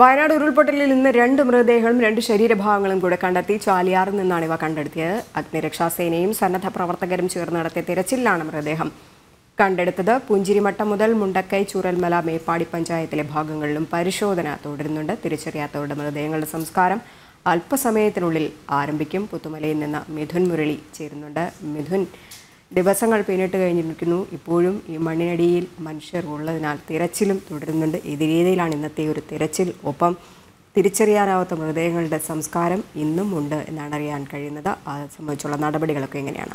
വയനാട് ഉരുൾപൊട്ടലിൽ ഇന്ന് രണ്ട് മൃതദേഹങ്ങളും രണ്ട് ശരീരഭാഗങ്ങളും കൂടെ കണ്ടെത്തി ചാലിയാറിൽ നിന്നാണ് ഇവ കണ്ടെത്തിയത് അഗ്നിരക്ഷാസേനയും സന്നദ്ധ പ്രവർത്തകരും ചേർന്ന് നടത്തിയ തിരച്ചിലിലാണ് മൃതദേഹം കണ്ടെടുത്തത് പുഞ്ചിരിമട്ടം മുതൽ മുണ്ടക്കൈ ചൂരൽമല മേപ്പാടി പഞ്ചായത്തിലെ ഭാഗങ്ങളിലും പരിശോധന തുടരുന്നുണ്ട് തിരിച്ചറിയാത്തവരുടെ മൃതദേഹങ്ങളുടെ സംസ്കാരം അല്പസമയത്തിനുള്ളിൽ ആരംഭിക്കും പുത്തുമലയിൽ നിന്ന് മിഥുൻ മുരളി ചേരുന്നുണ്ട് മിഥുൻ ദിവസങ്ങൾ പിന്നിട്ട് കഴിഞ്ഞിരിക്കുന്നു ഇപ്പോഴും ഈ മണ്ണിനടിയിൽ മനുഷ്യർ ഉള്ളതിനാൽ തിരച്ചിലും തുടരുന്നുണ്ട് ഏത് രീതിയിലാണ് ഇന്നത്തെ ഒരു തിരച്ചിൽ ഒപ്പം തിരിച്ചറിയാനാവാത്ത മൃതദേഹങ്ങളുടെ സംസ്കാരം ഇന്നും ഉണ്ട് എന്നാണ് അറിയാൻ കഴിയുന്നത് അത് സംബന്ധിച്ചുള്ള നടപടികളൊക്കെ എങ്ങനെയാണ്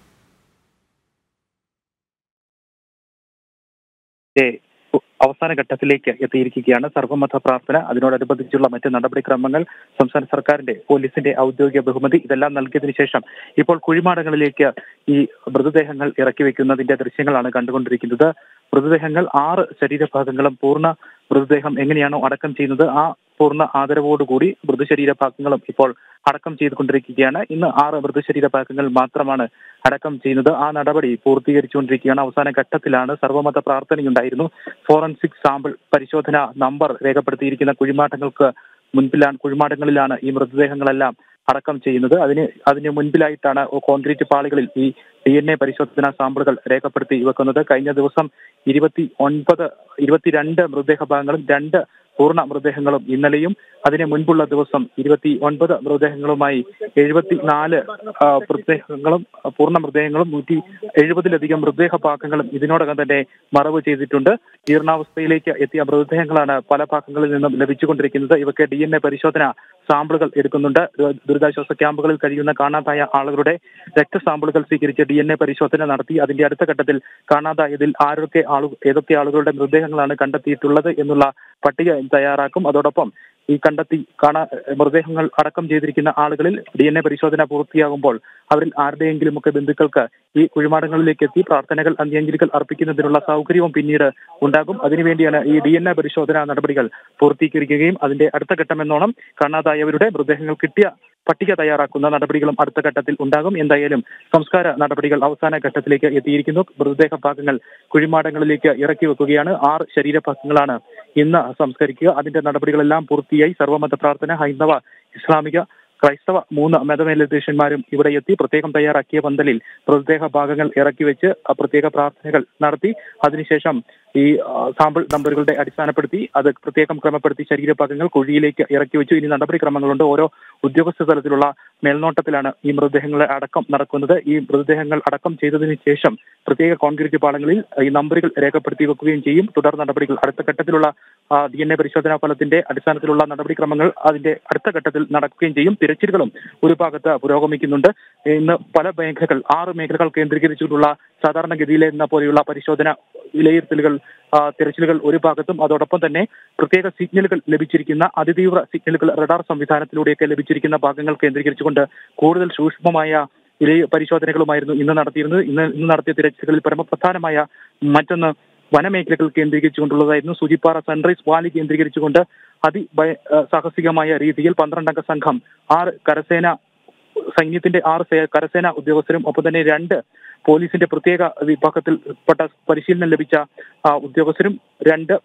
ന്റെ അവസാന ഘട്ടത്തിലേക്ക് എത്തിയിരിക്കുകയാണ് സർവമത പ്രാർത്ഥന അതിനോടനുബന്ധിച്ചുള്ള മറ്റ് നടപടിക്രമങ്ങൾ സംസ്ഥാന സർക്കാരിന്റെ പോലീസിന്റെ ഔദ്യോഗിക ബഹുമതി ഇതെല്ലാം നൽകിയതിനു ശേഷം ഇപ്പോൾ കുഴിമാടങ്ങളിലേക്ക് ഈ മൃതദേഹങ്ങൾ ഇറക്കി വെക്കുന്നതിന്റെ ദൃശ്യങ്ങളാണ് കണ്ടുകൊണ്ടിരിക്കുന്നത് മൃതദേഹങ്ങൾ ആറ് ശരീരഭാഗങ്ങളും പൂർണ്ണ മൃതദേഹം എങ്ങനെയാണോ അടക്കം ചെയ്യുന്നത് ആ പൂർണ്ണ ആദരവോടുകൂടി മൃതശരീരഭാഗങ്ങളും ഇപ്പോൾ അടക്കം ചെയ്തുകൊണ്ടിരിക്കുകയാണ് ഇന്ന് ആറ് മൃതശരീരഭാഗങ്ങൾ മാത്രമാണ് അടക്കം ചെയ്യുന്നത് ആ നടപടി പൂർത്തീകരിച്ചുകൊണ്ടിരിക്കുകയാണ് അവസാന ഘട്ടത്തിലാണ് സർവമത പ്രാർത്ഥനയുണ്ടായിരുന്നു ഫോറൻസിക് സാമ്പിൾ പരിശോധന നമ്പർ രേഖപ്പെടുത്തിയിരിക്കുന്ന കുഴിമാട്ടങ്ങൾക്ക് മുൻപിലാണ് കുഴിമാടങ്ങളിലാണ് ഈ മൃതദേഹങ്ങളെല്ലാം അടക്കം ചെയ്യുന്നത് അതിന് അതിന് മുൻപിലായിട്ടാണ് കോൺക്രീറ്റ് പാളികളിൽ ഈ ഡി എൻ എ പരിശോധനാ സാമ്പിളുകൾ രേഖപ്പെടുത്തി വെക്കുന്നത് കഴിഞ്ഞ ദിവസം ഇരുപത്തി ഒൻപത് ഇരുപത്തിരണ്ട് മൃതദേഹ ഭാഗങ്ങളും രണ്ട് പൂർണ്ണ മൃതദേഹങ്ങളും ഇന്നലെയും അതിന് മുൻപുള്ള ദിവസം ഇരുപത്തി ഒൻപത് മൃതദേഹങ്ങളുമായി എഴുപത്തി നാല് മൃതദേഹങ്ങളും പൂർണ്ണ മൃതദേഹങ്ങളും നൂറ്റി എഴുപതിലധികം മൃതദേഹ ഭാഗങ്ങളും ഇതിനോടകം തന്നെ മറവ് ചെയ്തിട്ടുണ്ട് ജീർണാവസ്ഥയിലേക്ക് എത്തിയ മൃതദേഹങ്ങളാണ് പല ഭാഗങ്ങളിൽ നിന്നും ലഭിച്ചുകൊണ്ടിരിക്കുന്നത് ഇവയ്ക്ക് ഡി എൻ എ പരിശോധന സാമ്പിളുകൾ എടുക്കുന്നുണ്ട് ദു- ദുരിതാശ്വാസ ക്യാമ്പുകളിൽ കഴിയുന്ന കാണാതായ ആളുകളുടെ രക്തസാമ്പിളുകൾ സ്വീകരിച്ച് ഡി എൻ എ പരിശോധന നടത്തി അതിന്റെ അടുത്ത ഘട്ടത്തിൽ കാണാതായതിൽ ആരൊക്കെ ആളു ഏതൊക്കെ ആളുകളുടെ മൃതദേഹങ്ങളാണ് കണ്ടെത്തിയിട്ടുള്ളത് എന്നുള്ള പട്ടിക തയ്യാറാക്കും അതോടൊപ്പം ഈ കണ്ടെത്തി കാണാ മൃതദേഹങ്ങൾ അടക്കം ചെയ്തിരിക്കുന്ന ആളുകളിൽ ഡി എൻ എ പരിശോധന പൂർത്തിയാകുമ്പോൾ അവരിൽ ആരുടെയെങ്കിലും ഒക്കെ ബന്ധുക്കൾക്ക് ഈ കുഴിമാടങ്ങളിലേക്ക് എത്തി പ്രാർത്ഥനകൾ അന്ത്യാഞ്ജലികൾ അർപ്പിക്കുന്നതിനുള്ള സൗകര്യവും പിന്നീട് ഉണ്ടാകും അതിനുവേണ്ടിയാണ് ഈ ഡി എൻ എ പരിശോധനാ നടപടികൾ പൂർത്തീകരിക്കുകയും അതിന്റെ അടുത്ത ഘട്ടം എന്നോണം കാണാതായവരുടെ മൃതദേഹങ്ങൾ കിട്ടിയ പട്ടിക തയ്യാറാക്കുന്ന നടപടികളും അടുത്ത ഘട്ടത്തിൽ ഉണ്ടാകും എന്തായാലും സംസ്കാര നടപടികൾ അവസാന ഘട്ടത്തിലേക്ക് എത്തിയിരിക്കുന്നു മൃതദേഹ ഭാഗങ്ങൾ കുഴിമാടങ്ങളിലേക്ക് ഇറക്കി വെക്കുകയാണ് ആറ് ശരീരഭാഗങ്ങളാണ് ഇന്ന് സംസ്കരിക്കുക അതിന്റെ നടപടികളെല്ലാം പൂർത്തിയായി സർവമത പ്രാർത്ഥന ഹൈന്ദവ ഇസ്ലാമിക ക്രൈസ്തവ മൂന്ന് മതമേലധ്യക്ഷന്മാരും ഇവിടെ എത്തി പ്രത്യേകം തയ്യാറാക്കിയ പന്തലിൽ മൃതദേഹ ഭാഗങ്ങൾ ഇറക്കി വെച്ച് ആ പ്രത്യേക പ്രാർത്ഥനകൾ നടത്തി അതിനുശേഷം ഈ ആ, സാമ്പിൾ നമ്പറുകളുടെ അടിസ്ഥാനപ്പെടുത്തി അത് പ്രത്യേകം ക്രമപ്പെടുത്തി ശരീരഭാഗങ്ങൾ കുഴിയിലേക്ക് ഇറക്കി വെച്ചു ഇനി നടപടിക്രമങ്ങളുണ്ട് ഓരോ ഉദ്യോഗസ്ഥ തലത്തിലുള്ള മേൽനോട്ടത്തിലാണ് ഈ മൃതദേഹങ്ങളെ അടക്കം നടക്കുന്നത് ഈ മൃതദേഹങ്ങൾ അടക്കം ചെയ്തതിനു ശേഷം പ്രത്യേക കോൺക്രീറ്റ് പാളങ്ങളിൽ ഈ നമ്പറുകൾ രേഖപ്പെടുത്തി വെക്കുകയും ചെയ്യും തുടർ നടപടികൾ അടുത്ത ഘട്ടത്തിലുള്ള ഡി എൻ എ പരിശോധനാ ഫലത്തിന്റെ അടിസ്ഥാനത്തിലുള്ള നടപടിക്രമങ്ങൾ അതിന്റെ അടുത്ത ഘട്ടത്തിൽ നടക്കുകയും ചെയ്യും തിരച്ചിലുകളും ഒരു ഭാഗത്ത് പുരോഗമിക്കുന്നുണ്ട് ഇന്ന് പല മേഖലകൾ ആറ് മേഖലകൾ കേന്ദ്രീകരിച്ചുകൊണ്ടുള്ള സാധാരണഗതിയിലെ എന്ന പോലെയുള്ള പരിശോധന വിലയിരുത്തലുകൾ ആ, തിരച്ചിലുകൾ ഒരു ഭാഗത്തും അതോടൊപ്പം തന്നെ പ്രത്യേക സിഗ്നലുകൾ ലഭിച്ചിരിക്കുന്ന അതിതീവ്ര സിഗ്നലുകൾ റഡാർ സംവിധാനത്തിലൂടെയൊക്കെ ലഭിച്ചിരിക്കുന്ന ഭാഗങ്ങൾ കേന്ദ്രീകരിച്ചുകൊണ്ട് കൂടുതൽ സൂക്ഷ്മമായ വിലയ പരിശോധനകളുമായിരുന്നു ഇന്ന് നടത്തിയിരുന്നത് ഇന്ന് ഇന്ന് നടത്തിയ തിരച്ചിലുകളിൽ പരമപ്രധാനമായ മറ്റൊന്ന് വനമേഖലകൾ കേന്ദ്രീകരിച്ചുകൊണ്ടുള്ളതായിരുന്നു സൂചിപ്പാറ സൺറൈസ് വാലി കേന്ദ്രീകരിച്ചുകൊണ്ട് അതി ഭയ- ആ, സാഹസികമായ രീതിയിൽ പന്ത്രണ്ടംഗ സംഘം ആറ് കരസേന സൈന്യത്തിന്റെ ആറ് സേ- കരസേന ഉദ്യോഗസ്ഥരും ഒപ്പം തന്നെ രണ്ട് പോലീസിന്റെ പ്രത്യേക വിഭാഗത്തിൽപ്പെട്ട പരിശീലനം ലഭിച്ച ആ, ഉദ്യോഗസ്ഥരും രണ്ട്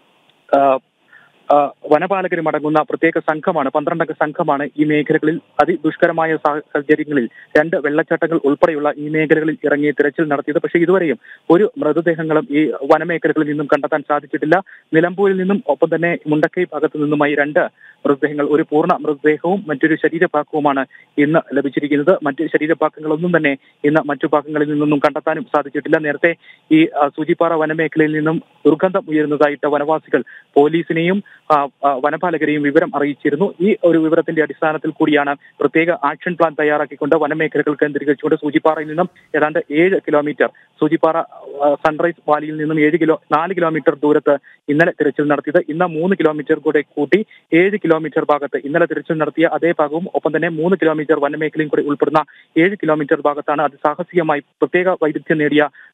ആ, ആ, വനപാലകരും അടങ്ങുന്ന പ്രത്യേക സംഘമാണ് പന്ത്രണ്ടംഗ സംഘമാണ് ഈ മേഖലകളിൽ അതിദുഷ്കരമായ സാഹചര്യങ്ങളിൽ രണ്ട് വെള്ളച്ചാട്ടങ്ങൾ ഉൾപ്പെടെയുള്ള ഈ മേഖലകളിൽ ഇറങ്ങി തിരച്ചിൽ നടത്തിയത് പക്ഷേ ഇതുവരെയും ഒരു മൃതദേഹങ്ങളും ഈ വനമേഖലകളിൽ നിന്നും കണ്ടെത്താൻ സാധിച്ചിട്ടില്ല നിലമ്പൂരിൽ നിന്നും ഒപ്പം തന്നെ മുണ്ടക്കൈ ഭാഗത്തു നിന്നുമായി രണ്ട് മൃതദേഹങ്ങൾ ഒരു പൂർണ്ണ മൃതദേഹവും മറ്റൊരു ശരീരഭാഗവുമാണ് ഇന്ന് ലഭിച്ചിരിക്കുന്നത് മറ്റ് ശരീരഭാഗങ്ങളൊന്നും തന്നെ ഇന്ന് മറ്റു ഭാഗങ്ങളിൽ നിന്നൊന്നും കണ്ടെത്താനും സാധിച്ചിട്ടില്ല നേരത്തെ ഈ ആ, സൂചിപ്പാറ വനമേഖലയിൽ നിന്നും ദുർഗന്ധം ഉയരുന്നതായിട്ട് വനവാസികൾ പോലീസിനെയും ആ, ആ, വനപാലകരെയും വിവരം അറിയിച്ചിരുന്നു ഈ ഒരു വിവരത്തിന്റെ അടിസ്ഥാനത്തിൽ കൂടിയാണ് പ്രത്യേക ആക്ഷൻ പ്ലാൻ തയ്യാറാക്കിക്കൊണ്ട് വനമേഖലകൾ കേന്ദ്രീകരിച്ചുകൊണ്ട് സൂചിപ്പാറയിൽ നിന്നും ഏതാണ്ട് ഏഴ് കിലോമീറ്റർ സൂചിപ്പാറ ആ, സൺറൈസ് വാലിയിൽ നിന്നും ഏഴ് കിലോ നാല് കിലോമീറ്റർ ദൂരത്ത് ഇന്നലെ തിരച്ചിൽ നടത്തിയത് ഇന്ന് മൂന്ന് കിലോമീറ്റർ കൂടെ കൂട്ടി ഏഴ് കിലോമീറ്റർ ഭാഗത്ത് ഇന്നലെ തിരച്ചിൽ നടത്തിയ അതേ ഭാഗവും ഒപ്പം തന്നെ മൂന്ന് കിലോമീറ്റർ വനമേഖലയും കൂടി ഉൾപ്പെടുന്ന ഏഴ് കിലോമീറ്റർ ഭാഗത്താണ് അതിസാഹസികമായി പ്രത്യേക വൈദഗ്ധ്യം നേടിയ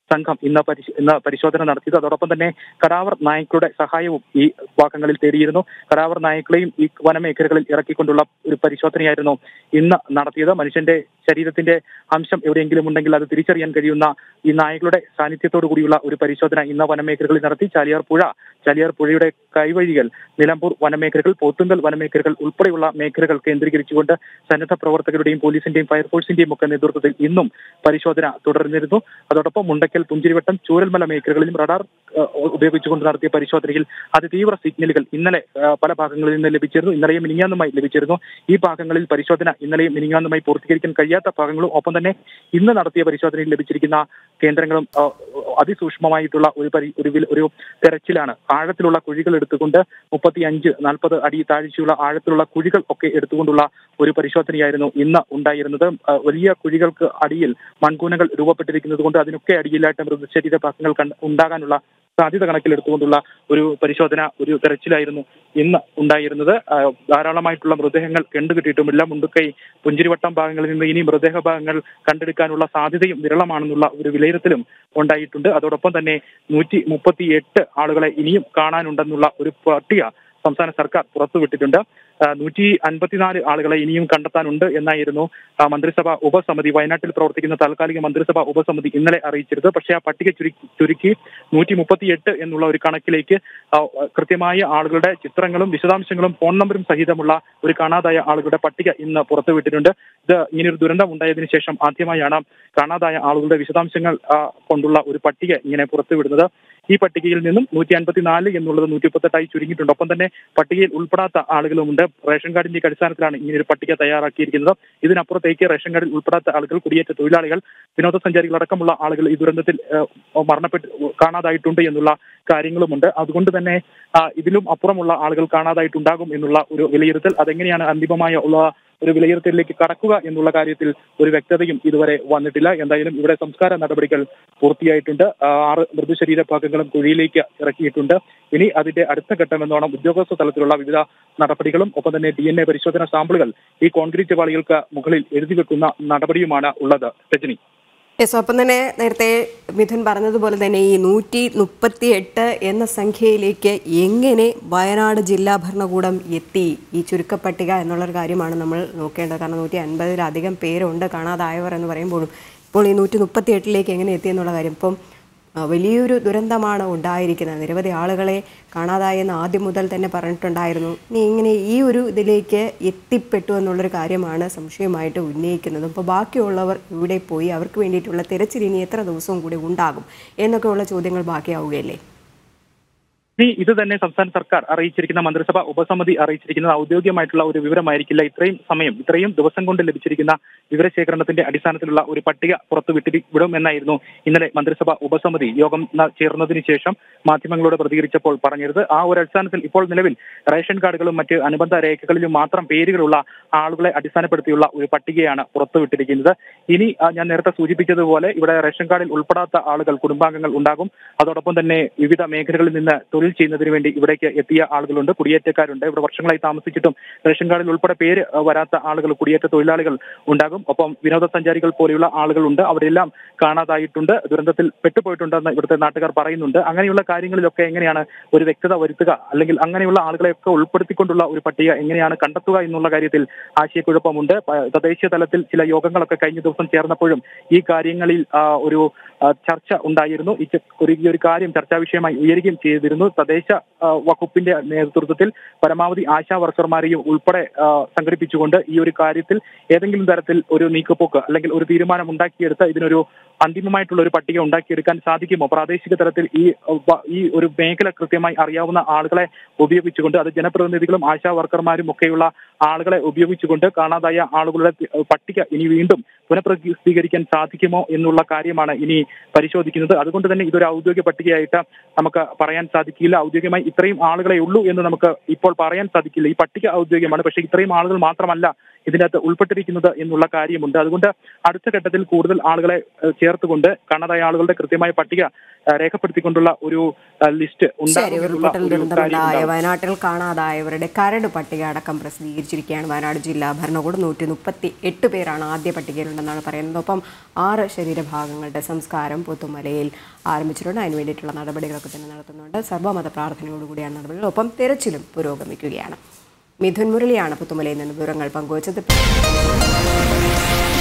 സംഘം ഇന്ന് പരിശ- ഇന്ന് പരിശോധന നടത്തിയത് അതോടൊപ്പം തന്നെ കരാവർ നായ്ക്കളുടെ സഹായവും ഈ ഭാഗങ്ങളിൽ തേടിയിരുന്നു കരാവർ നായ്ക്കളെയും ഈ വനമേഖലകളിൽ ഇറക്കിക്കൊണ്ടുള്ള ഒരു പരിശോധനയായിരുന്നു ഇന്ന് നടത്തിയത് മനുഷ്യന്റെ ശരീരത്തിന്റെ അംശം എവിടെയെങ്കിലും ഉണ്ടെങ്കിൽ അത് തിരിച്ചറിയാൻ കഴിയുന്ന ഈ നായകളുടെ സാന്നിധ്യത്തോടു കൂടിയുള്ള ഒരു പരിശോധന ഇന്ന് വനമേഖലകളിൽ നടത്തി ചാലിയാർ പുഴ ചാലിയാർ പുഴയുടെ കൈവഴികൾ നിലമ്പൂർ വനമേഖലകൾ പോത്തുങ്കൽ വനമേഖലകൾ ഉൾപ്പെടെയുള്ള മേഖലകൾ കേന്ദ്രീകരിച്ചുകൊണ്ട് സന്നദ്ധ പ്രവർത്തകരുടെയും പോലീസിന്റെയും ഫയർഫോഴ്സിന്റെയും ഒക്കെ നേതൃത്വത്തിൽ ഇന്നും പരിശോധന തുടർന്നിരുന്നു അതോടൊപ്പം മുണ്ടക്കൽ പുഞ്ചിരിവട്ടം ചൂരൽമല മേഖലകളിലും റഡാർ ഏഹ്, ഉപയോഗിച്ചുകൊണ്ട് നടത്തിയ പരിശോധനയിൽ അതിതീവ്ര സിഗ്നലുകൾ ഇന്നലെ ഏഹ്, പല ഭാഗങ്ങളിൽ നിന്ന് ലഭിച്ചിരുന്നു ഇന്നലെയും മിനിങ്ങാന്നുമായി ലഭിച്ചിരുന്നു ഈ ഭാഗങ്ങളിൽ പരിശോധന ഇന്നലെയും മിനിങ്ങാന്നുമായി പൂർത്തീകരിക്കാൻ കഴിയാത്ത ഭാഗങ്ങളും ഒപ്പം തന്നെ ഇന്ന് നടത്തിയ പരിശോധനയിൽ ലഭിച്ചിരിക്കുന്ന കേന്ദ്രങ്ങളും ഏഹ്, അതിസൂക്ഷ്മമായിട്ടുള്ള ഒരു പരി ഒരു വില- ഒരു തെരച്ചിലാണ് ആഴത്തിലുള്ള കുഴികൾ എടുത്തുകൊണ്ട് മുപ്പത്തി അഞ്ച് നാൽപ്പത് അടി താഴ്ചയുള്ള ആഴത്തിലുള്ള കുഴികൾ ഒക്കെ എടുത്തുകൊണ്ടുള്ള ഒരു പരിശോധനയായിരുന്നു ഇന്ന് ഉണ്ടായിരുന്നത് ഏഹ്, വലിയ കുഴികൾക്ക് അടിയിൽ മൺകൂനകൾ രൂപപ്പെട്ടിരിക്കുന്നത് കൊണ്ട് അതിനൊക്കെ അടിയിലായിട്ട് മൃതശരീര ഭാഗങ്ങൾ കണ്ട് ഉണ്ടാകാനുള്ള സാധ്യത കണക്കിലെടുത്തുകൊണ്ടുള്ള ഒരു പരിശോധന ഒരു തെരച്ചിലായിരുന്നു ഇന്ന് ഉണ്ടായിരുന്നത് ആ, ധാരാളമായിട്ടുള്ള മൃതദേഹങ്ങൾ കണ്ടുകിട്ടിയിട്ടുമില്ല മുണ്ടുക്കൈ പുഞ്ചിരിവട്ടം ഭാഗങ്ങളിൽ നിന്ന് ഇനി മൃതദേഹ ഭാഗങ്ങൾ കണ്ടെടുക്കാനുള്ള സാധ്യതയും വിരളമാണെന്നുള്ള ഒരു വിലയിരുത്തലും ഉണ്ടായിട്ടുണ്ട് അതോടൊപ്പം തന്നെ നൂറ്റി മുപ്പത്തി എട്ട് ആളുകളെ ഇനിയും കാണാനുണ്ടെന്നുള്ള ഒരു പട്ടിക സംസ്ഥാന സർക്കാർ പുറത്തുവിട്ടിട്ടുണ്ട് ആ, നൂറ്റി അൻപത്തിനാല് ആളുകളെ ഇനിയും കണ്ടെത്താനുണ്ട് എന്നായിരുന്നു ആ, മന്ത്രിസഭ ഉപസമിതി വയനാട്ടിൽ പ്രവർത്തിക്കുന്ന താൽക്കാലിക മന്ത്രിസഭ ഉപസമിതി ഇന്നലെ അറിയിച്ചിരുന്നത് പക്ഷേ ആ പട്ടിക ചുരുക്കി ചുരുക്കി നൂറ്റി മുപ്പത്തിയെട്ട് എന്നുള്ള ഒരു കണക്കിലേക്ക് ആ, കൃത്യമായ ആളുകളുടെ ചിത്രങ്ങളും വിശദാംശങ്ങളും ഫോൺ നമ്പറും സഹിതമുള്ള ഒരു കാണാതായ ആളുകളുടെ പട്ടിക ഇന്ന് പുറത്തുവിട്ടിട്ടുണ്ട് ഇത് ഇങ്ങനൊരു ദുരന്തം ഉണ്ടായതിനു ശേഷം ആദ്യമായാണ് കാണാതായ ആളുകളുടെ വിശദാംശങ്ങൾ ആ, കൊണ്ടുള്ള ഒരു പട്ടിക ഇങ്ങനെ പുറത്തുവിടുന്നത് ഈ പട്ടികയിൽ നിന്നും നൂറ്റി അൻപത്തിനാല് എന്നുള്ളത് നൂറ്റി മുപ്പത്തെട്ടായി ചുരുങ്ങിയിട്ടുണ്ട് ഒപ്പം തന്നെ പട്ടികയിൽ ഉൾപ്പെടാത്ത ആളുകളുമുണ്ട് റേഷൻ കാർഡിന്റെ അടിസ്ഥാനത്തിലാണ് ഇങ്ങനെ ഒരു പട്ടിക തയ്യാറാക്കിയിരിക്കുന്നത് ഇതിനപ്പുറത്തേക്ക് റേഷൻ കാർഡിൽ ഉൾപ്പെടാത്ത ആളുകൾ കുടിയേറ്റ തൊഴിലാളികൾ വിനോദസഞ്ചാരികൾ അടക്കമുള്ള ആളുകൾ ഈ ദുരന്തത്തിൽ ഏഹ്, മരണപ്പെട്ട് കാണാതായിട്ടുണ്ട് എന്നുള്ള കാര്യങ്ങളുമുണ്ട് അതുകൊണ്ട് തന്നെ ആ, ഇതിലും അപ്പുറമുള്ള ആളുകൾ കാണാതായിട്ടുണ്ടാകും എന്നുള്ള ഒരു വിലയിരുത്തൽ അതെങ്ങനെയാണ് അന്തിമമായ ഉള്ള ഒരു വിലയിരുത്തലിലേക്ക് കടക്കുക എന്നുള്ള കാര്യത്തിൽ ഒരു വ്യക്തതയും ഇതുവരെ വന്നിട്ടില്ല എന്തായാലും ഇവിടെ സംസ്കാര നടപടികൾ പൂർത്തിയായിട്ടുണ്ട് ആ, ആറ് മൃതശരീര ഭാഗങ്ങളും കുഴിയിലേക്ക് ഇറക്കിയിട്ടുണ്ട് ഇനി അതിന്റെ അടുത്ത ഘട്ടം എന്നോണം ഉദ്യോഗസ്ഥ തലത്തിലുള്ള വിവിധ നടപടികളും ഒപ്പം തന്നെ ഡി എൻ എ പരിശോധന സാമ്പിളുകൾ ഈ കോൺക്രീറ്റ് പാളികൾക്ക് മുകളിൽ എഴുതി വെക്കുന്ന നടപടിയുമാണ് ഉള്ളത് രജനി യെസ് ഒപ്പം തന്നെ നേരത്തെ മിഥുൻ പറഞ്ഞതുപോലെ തന്നെ ഈ നൂറ്റി മുപ്പത്തി എട്ട് എന്ന സംഖ്യയിലേക്ക് എങ്ങനെ വയനാട് ജില്ലാ ഭരണകൂടം എത്തി ഈ ചുരുക്കപ്പട്ടിക എന്നുള്ളൊരു കാര്യമാണ് നമ്മൾ നോക്കേണ്ടത് കാരണം നൂറ്റി അൻപതിലധികം പേരുണ്ട് കാണാതായവർ എന്ന് പറയുമ്പോഴും ഇപ്പോൾ ഈ നൂറ്റി മുപ്പത്തി എട്ടിലേക്ക് എങ്ങനെ എത്തി എന്നുള്ള കാര്യം ഇപ്പം ആ, വലിയൊരു ദുരന്തമാണ് ഉണ്ടായിരിക്കുന്നത് നിരവധി ആളുകളെ കാണാതായെന്ന് ആദ്യം മുതൽ തന്നെ പറഞ്ഞിട്ടുണ്ടായിരുന്നു ഇനി ഇങ്ങനെ ഈ ഒരു ഇതിലേക്ക് എത്തിപ്പെട്ടു എന്നുള്ളൊരു കാര്യമാണ് സംശയമായിട്ട് ഉന്നയിക്കുന്നത് അപ്പോൾ ബാക്കിയുള്ളവർ ഇവിടെ പോയി അവർക്ക് വേണ്ടിയിട്ടുള്ള തിരച്ചിൽ ഇനി എത്ര ദിവസവും കൂടി ഉണ്ടാകും എന്നൊക്കെയുള്ള ചോദ്യങ്ങൾ ബാക്കിയാവുകയല്ലേ ഇനി ഇത് തന്നെ സംസ്ഥാന സർക്കാർ അറിയിച്ചിരിക്കുന്ന മന്ത്രിസഭ ഉപസമിതി അറിയിച്ചിരിക്കുന്നത് ഔദ്യോഗികമായിട്ടുള്ള ഒരു വിവരമായിരിക്കില്ല ഇത്രയും സമയം ഇത്രയും ദിവസം കൊണ്ട് ലഭിച്ചിരിക്കുന്ന വിവരശേഖരണത്തിന്റെ അടിസ്ഥാനത്തിലുള്ള ഒരു പട്ടിക പുറത്തു വിട്ടി വിടുമെന്നായിരുന്നു ഇന്നലെ മന്ത്രിസഭ ഉപസമിതി യോഗം ന- ചേർന്നതിന് ശേഷം മാധ്യമങ്ങളോട് പ്രതികരിച്ചപ്പോൾ പറഞ്ഞത് ആ ഒരു അടിസ്ഥാനത്തിൽ ഇപ്പോൾ നിലവിൽ റേഷൻ കാർഡുകളും മറ്റ് അനുബന്ധ രേഖകളിലും മാത്രം പേരുകളുള്ള ആളുകളെ അടിസ്ഥാനപ്പെടുത്തിയുള്ള ഒരു പട്ടികയാണ് പുറത്തുവിട്ടിരിക്കുന്നത് ഇനി ആ, ഞാൻ നേരത്തെ സൂചിപ്പിച്ചതുപോലെ ഇവിടെ റേഷൻ കാർഡിൽ ഉൾപ്പെടാത്ത ആളുകൾ കുടുംബാംഗങ്ങൾ ഉണ്ടാകും അതോടൊപ്പം തന്നെ വിവിധ മേഖലകളിൽ നിന്ന് തൊഴിൽ ചെയ്യുന്നതിന് വേണ്ടി ഇവിടേക്ക് എത്തിയ ആളുകളുണ്ട് കുടിയേറ്റക്കാരുണ്ട് ഇവിടെ വർഷങ്ങളായി താമസിച്ചിട്ടും റേഷൻ കാർഡിൽ ഉൾപ്പെടെ പേര് ആ, വരാത്ത ആളുകൾ കുടിയേറ്റ തൊഴിലാളികൾ ഉണ്ടാകും ഒപ്പം വിനോദസഞ്ചാരികൾ പോലെയുള്ള ആളുകളുണ്ട് അവരെല്ലാം കാണാതായിട്ടുണ്ട് ദുരന്തത്തിൽ പെട്ടുപോയിട്ടുണ്ടെന്ന് ഇവിടുത്തെ നാട്ടുകാർ പറയുന്നുണ്ട് അങ്ങനെയുള്ള കാര്യങ്ങളിലൊക്കെ എങ്ങനെയാണ് ഒരു വ്യക്തത വരുത്തുക അല്ലെങ്കിൽ അങ്ങനെയുള്ള ആളുകളെയൊക്കെ ഉൾപ്പെടുത്തിക്കൊണ്ടുള്ള ഒരു പട്ടിക എങ്ങനെയാണ് കണ്ടെത്തുക എന്നുള്ള കാര്യത്തിൽ ആശയക്കുഴപ്പമുണ്ട് പ- തദ്ദേശീയ തലത്തിൽ ചില യോഗങ്ങളൊക്കെ കഴിഞ്ഞ ദിവസം ചേർന്നപ്പോഴും ഈ കാര്യങ്ങളിൽ ആ, ഒരു ആ, ചർച്ച ഉണ്ടായിരുന്നു ഈ ച- ഒരു ഈ ഒരു കാര്യം ചർച്ചാ വിഷയമായി ഉയരുകയും ചെയ്തിരുന്നു തദ്ദേശ ആ, വകുപ്പിന്റെ നേതൃത്വത്തിൽ പരമാവധി ആശാ വർക്കർമാരെയും ഉൾപ്പെടെ ആ, സംഘടിപ്പിച്ചുകൊണ്ട് ഈ ഒരു കാര്യത്തിൽ ഏതെങ്കിലും തരത്തിൽ ഒരു നീക്കുപോക്ക് അല്ലെങ്കിൽ ഒരു തീരുമാനം ഉണ്ടാക്കിയെടുത്ത് ഇതിനൊരു അന്തിമമായിട്ടുള്ള ഒരു പട്ടിക ഉണ്ടാക്കിയെടുക്കാൻ സാധിക്കുമോ പ്രാദേശിക തലത്തിൽ ഈ അഹ്, വ- ഈ ഒരു മേഖല കൃത്യമായി അറിയാവുന്ന ആളുകളെ ഉപയോഗിച്ചുകൊണ്ട് അത് ജനപ്രതിനിധികളും ആശാ വർക്കർമാരും ഒക്കെയുള്ള ആളുകളെ ഉപയോഗിച്ചുകൊണ്ട് കാണാതായ ആളുകളുടെ തി- അഹ് പട്ടിക ഇനി വീണ്ടും പുനഃപ്രസിദ്ധീകരിക്കാൻ സാധിക്കുമോ എന്നുള്ള കാര്യമാണ് ഇനി പരിശോധിക്കുന്നത് അതുകൊണ്ട് തന്നെ ഇതൊരു ഔദ്യോഗിക പട്ടികയായിട്ട് നമുക്ക് പറയാൻ സാധിക്കില്ല ഔദ്യോഗികമായി ഇത്രയും ആളുകളെ ഉള്ളൂ എന്ന് നമുക്ക് ഇപ്പോൾ പറയാൻ സാധിക്കില്ല ഈ പട്ടിക ഔദ്യോഗികമാണ് പക്ഷേ ഇത്രയും ആളുകൾ മാത്രമല്ല ഇതിനകത്ത് ഉൾപ്പെട്ടിരിക്കുന്നത് എന്നുള്ള കാര്യമുണ്ട് അതുകൊണ്ട് അടുത്ത ഘട്ടത്തിൽ കൂടുതൽ ആളുകളെ ഏഹ്, ചേർത്തുകൊണ്ട് കാണാതായ ആളുകളുടെ കൃത്യമായ പട്ടിക ഏഹ്, രേഖപ്പെടുത്തിക്കൊണ്ടുള്ള ഒരു ഏഹ്, ലിസ്റ്റ് ശരി ഉണ്ടാകുമെന്നുള്ള ഉരുൾപൊട്ടൽ ഒരു ദുരന്തമുണ്ടായ കാര്യമുണ്ടാകും. വയനാട്ടിൽ കാണാതായവരുടെ കരട് പട്ടിക അടക്കം പ്രസിദ്ധീകരിച്ചിരിക്കുകയാണ് വയനാട് ജില്ലാ ഭരണകൂടം നൂറ്റി മുപ്പത്തി എട്ട് പേരാണ് ആദ്യ പട്ടികയിലുണ്ടെന്നാണ് പറയുന്നത് ഒപ്പം ആറ് ശരീരഭാഗങ്ങളുടെ സംസ്കാരം പുത്തുമലയിൽ ആരംഭിച്ചിട്ടുണ്ട് അതിന് വേണ്ടിയിട്ടുള്ള നടപടികളൊക്കെ തന്നെ നടത്തുന്നുണ്ട് സർവ്വമത പ്രാർത്ഥനയോടുകൂടിയാണ് നടപടികൾ ഒപ്പം തെരച്ചിലും പുരോഗമിക്കുകയാണ് മിഥുൻ മുരളിയാണ് പുത്തുമലയിൽ നിന്ന് വിവരങ്ങൾ പങ്കുവച്ചത്